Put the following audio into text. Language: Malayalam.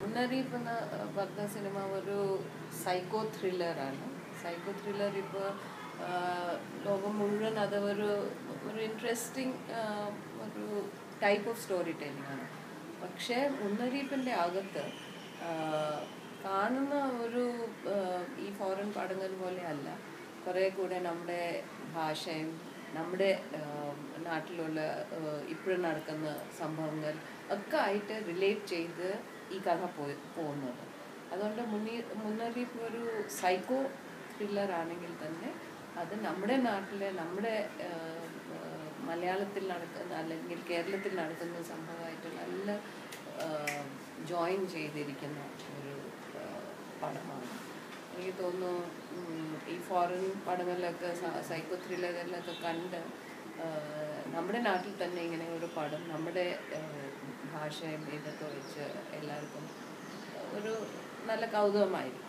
മുന്നറിയിപ്പ് എന്ന പറഞ്ഞ സിനിമ ഒരു സൈക്കോ ത്രില്ലറാണ് സൈക്കോ ത്രില്ലർ ഇപ്പോൾ ലോകം മുഴുവൻ അത് ഒരു ഒരു ഇൻട്രസ്റ്റിംഗ് ഒരു ടൈപ്പ് ഓഫ് സ്റ്റോറി ടെല്ലിംഗ് ആണ് പക്ഷേ മുന്നറിയിപ്പിൻ്റെ അകത്ത് ആ, കാണുന്ന ഒരു ആ, ഈ ഫോറിൻ പടങ്ങൾ പോലെ അല്ല കുറേ കൂടെ നമ്മുടെ ഭാഷയും നമ്മുടെ ആ, നാട്ടിലുള്ള ഇപ്പോഴും നടക്കുന്ന സംഭവങ്ങൾ ഒക്കെ ആയിട്ട് റിലേറ്റ് ചെയ്ത് ഈ കഥ പോയി പോകുന്നത് അതുകൊണ്ട് മുന്നീ മുന്നറിയിപ്പ് ഒരു സൈക്കോ ത്രില്ലർ ആണെങ്കിൽ തന്നെ അത് നമ്മുടെ നാട്ടിലെ നമ്മുടെ ആ, ആ, മലയാളത്തിൽ നടക്കുന്ന അല്ലെങ്കിൽ കേരളത്തിൽ നടക്കുന്ന സംഭവമായിട്ട് നല്ല ജോയിൻ ചെയ്തിരിക്കുന്ന ഒരു ആ, പടമാണ് എനിക്ക് തോന്നുന്നു ഉം, ഈ ഫോറിൻ പടങ്ങളിലൊക്കെ സൈക്കോ ത്രില്ലറിലൊക്കെ കണ്ട് ആ, നമ്മുടെ നാട്ടിൽ തന്നെ ഇങ്ങനെ ഒരു പടം നമ്മുടെ ആ, ഭാഷയും ഇതൊക്കെ വെച്ച് എല്ലാവർക്കും ഒരു നല്ല കൗതുകമായിരിക്കും